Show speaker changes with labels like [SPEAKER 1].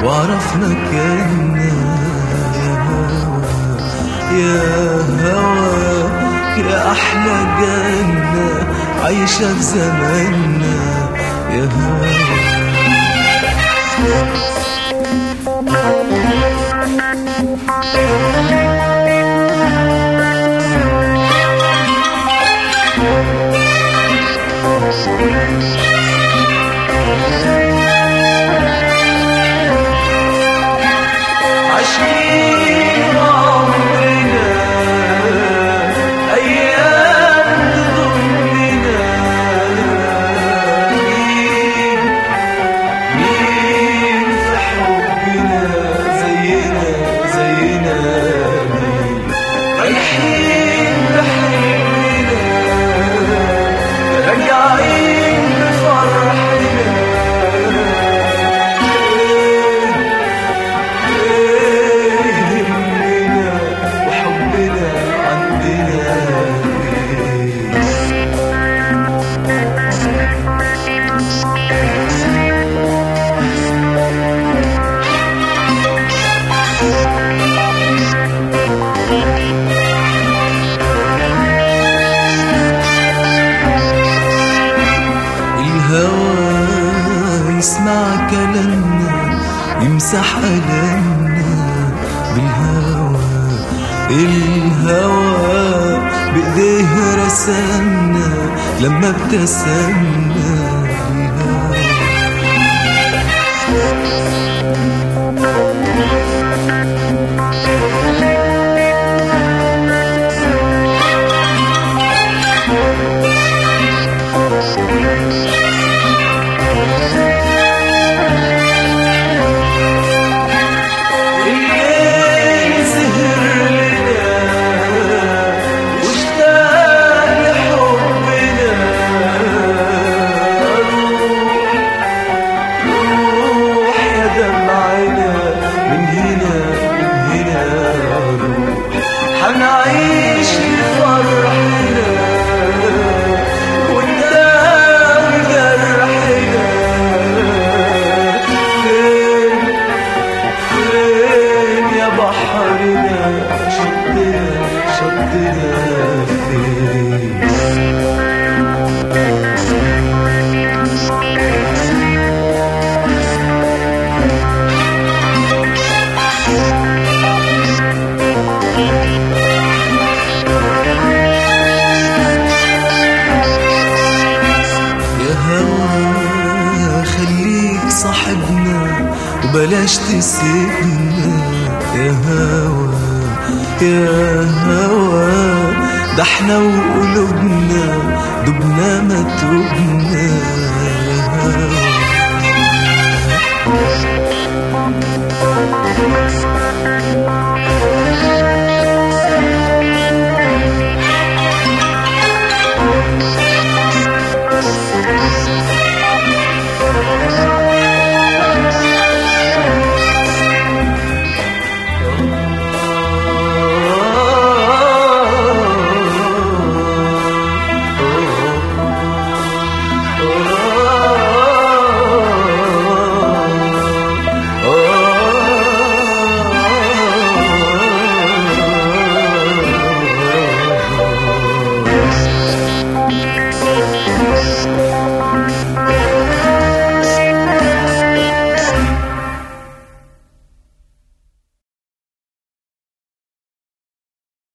[SPEAKER 1] وعرفنا كنا يا هوا يا أحلى جنة عايشة في زماننا يا هوا عشقين عمرنا أيام تضمنا مين مين في حبنا زينا زينا مين رايحين بحلمنا راجعين بفرحنا يهمنا وحبنا عندنا الهوى يسمع كلامنا يمسح ألمنا بالهوى الهوى بإيديه رسمنا لما ابتسمنا الهوى الليل سهر لنا واشتاق لحبنا روح يا دمعنا من هنا من هنا روح حنعيش لفرحنا قدام جرحنا فين فين يا بحرنا شطنا شطنا فين يا هوا خليك صاحبنا وبلاش تسيبنا يا هوا يا هوا ده احنا وقلوبنا دبنا ما تبنا